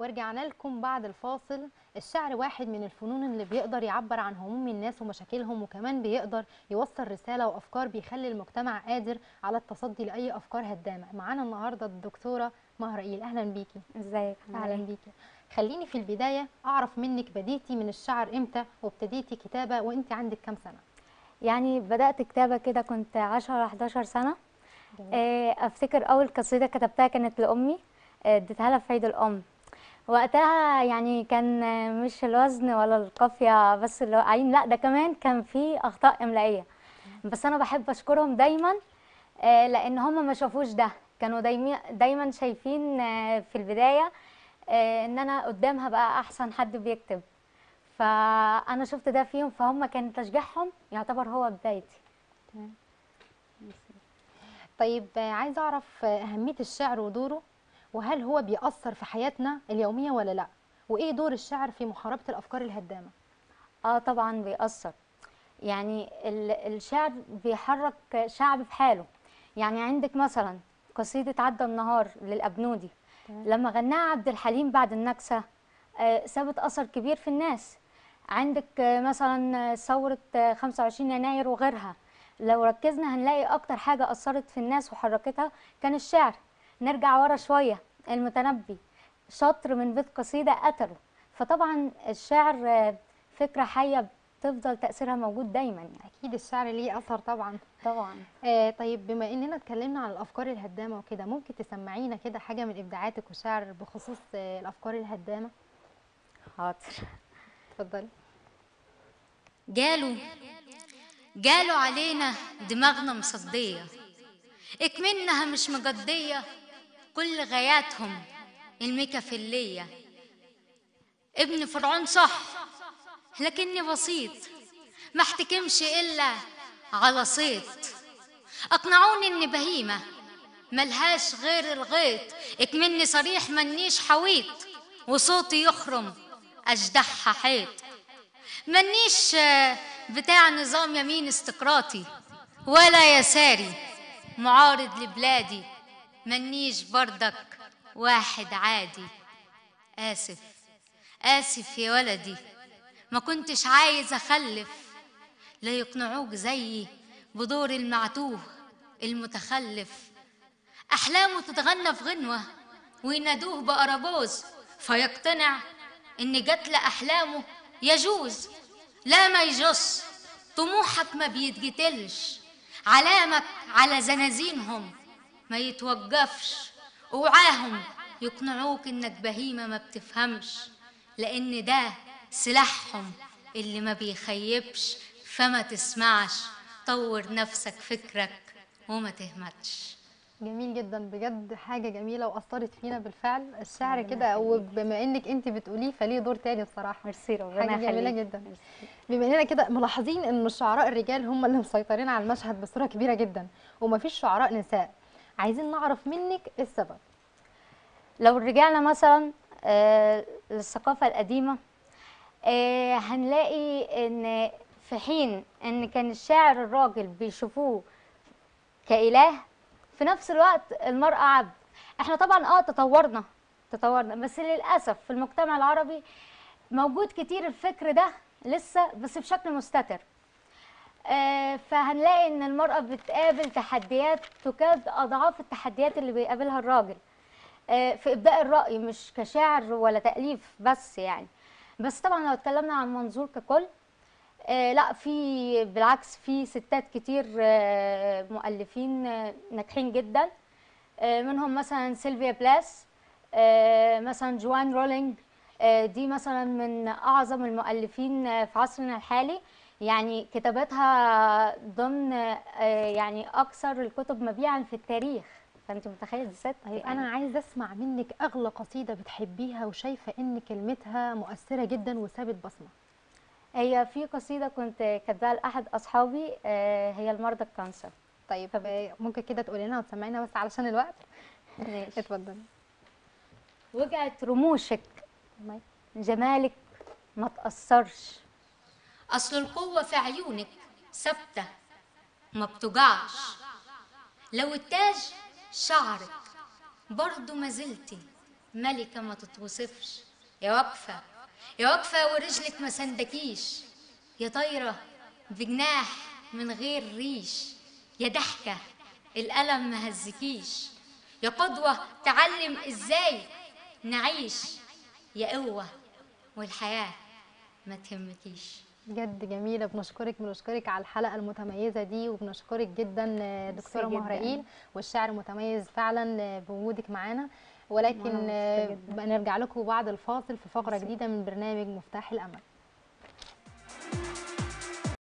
ورجعنا لكم بعد الفاصل الشعر واحد من الفنون اللي بيقدر يعبر عن هموم الناس ومشاكلهم وكمان بيقدر يوصل رسالة وأفكار بيخلي المجتمع قادر على التصدي لأي أفكار هدامة معانا النهاردة الدكتورة مهرائيل أهلا بيكي ازيك أهلا بيكي خليني في البداية أعرف منك بديتي من الشعر إمتى وابتديتي كتابة وأنت عندك كام سنة يعني بدأت كتابة كده كنت 10 11 سنة جميل. آه، افتكر اول قصيدة كتبتها كانت لأمي آه، اديتها لها في عيد الأم وقتها يعني كان آه، مش الوزن ولا القافية بس اللي واقعين لا ده كمان كان في أخطاء إملائية بس أنا بحب أشكرهم دايما آه، لأن هم ما شافوش ده كانوا دايما دايما شايفين آه، في البداية آه، إن أنا قدامها بقى أحسن حد بيكتب فأنا شفت ده فيهم فهم كان تشجيعهم يعتبر هو بدايتي طيب آه، عايزة أعرف آه، أهمية الشعر ودوره وهل هو بيأثر في حياتنا اليومية ولا لأ وإيه دور الشعر في محاربة الأفكار الهدامة اه طبعا بيأثر يعني ال- الشعر بيحرك شعب في حاله يعني عندك مثلا قصيدة عدى النهار للأبنودي تمام. لما غناها عبد الحليم بعد النكسة آه، سابت أثر كبير في الناس عندك آه، مثلا آه، ثورة آه، 25 يناير وغيرها لو ركزنا هنلاقي أكتر حاجة أثرت في الناس وحركتها كان الشعر نرجع ورا شوية المتنبي شطر من بيت قصيدة قتله فطبعا الشعر آه، فكرة حية بتفضل تأثيرها موجود دايما يعني أكيد الشعر ليه أثر طبعا طبعا آه طيب بما إننا اتكلمنا عن الأفكار الهدامة وكده ممكن تسمعينا كده حاجة من إبداعاتك وشعر بخصوص آه الأفكار الهدامة حاضر اتفضلي جالوا جالوا علينا دماغنا مصدية اكمنها مش مجدية كل غاياتهم الميكافيلية ابن فرعون صح لكني بسيط ما احتكمش إلا على صيت أقنعوني إني بهيمة ملهاش غير الغيط اكمني صريح منيش حويط وصوتي يخرم أجدعها حيط منيش آه، بتاع نظام يمين استقراطي ولا يساري معارض لبلادي منيش بردك واحد عادي آسف آسف يا ولدي ما كنتش عايز أخلف لا يقنعوك زيي بدور المعتوه المتخلف أحلامه تتغنى في غنوة وينادوه بأرابوز فيقتنع إن جت لأحلامه يجوز لا ما يجوز طموحك ما بيتقتلش علامك على زنازينهم ما يتوقفش اوعاهم يقنعوك انك بهيمة ما بتفهمش لان ده سلاحهم اللي ما بيخيبش فما تسمعش طور نفسك فكرك وما تهمتش جميل جدا بجد حاجة جميلة وأثرت فينا بالفعل الشعر كده وبما إنك أنت بتقوليه فليه دور تاني بصراحة ميرسي ربنا حاجة جميلة يخليك. جدا ميرسي. بما اننا كده ملاحظين ان الشعراء الرجال هم اللي مسيطرين على المشهد بصوره كبيره جدا ومفيش شعراء نساء عايزين نعرف منك إيه السبب لو رجعنا مثلا آه، للثقافة القديمة آه، هنلاقي ان في حين ان كان الشاعر الراجل بيشوفوه كإله في نفس الوقت المرأة عبد احنا طبعا اه تطورنا تطورنا بس للأسف في المجتمع العربي موجود كتير الفكر ده لسه بس بشكل مستتر آه، فهنلاقي ان المرأة بتقابل تحديات تكاد أضعاف التحديات اللي بيقابلها الراجل آه، في ابداء الراي مش كشعر ولا تاليف بس يعني بس طبعا لو اتكلمنا عن منظور ككل آه، لا في بالعكس في ستات كتير آه، مؤلفين آه، ناجحين جدا آه، منهم مثلا سيلفيا بلاس آه، مثلا جوان رولينج آه، دي مثلا من اعظم المؤلفين آه، في عصرنا الحالي يعني كتاباتها ضمن آه، يعني اكثر الكتب مبيعا في التاريخ فانت متخيله دي ست طيب يعني انا عايزه اسمع منك اغلى قصيده بتحبيها وشايفه ان كلمتها مؤثره جدا وسابت بصمه هي في قصيدة كنت كاتباها لأحد أصحابي آه، هي المرضى الكانسر طيب آه، ممكن كده تقولي لنا وتسمعينا بس علشان الوقت ماشي. اتفضلي وجعت رموشك جمالك ما تأثرش أصل القوة في عيونك ثابتة ما بتوجعش لو التاج شعرك برضو ما زلتي ملكة ما تتوصفش يا واقفة يا واقفة ورجلك ما سندكيش يا طايرة بجناح من غير ريش يا ضحكة الألم ما هزكيش يا قدوة تعلم ازاي نعيش يا قوة والحياة ما تهمكيش بجد جميلة بنشكرك بنشكرك على الحلقة المتميزة دي وبنشكرك جدا آه، دكتورة جداً. مهرائيل والشعر متميز فعلا آه، بوجودك معانا ولكن وأنا مبسوطة آه، جداً. بقى نرجع لكم بعد الفاصل في فقرة جديدة من برنامج مفتاح الأمل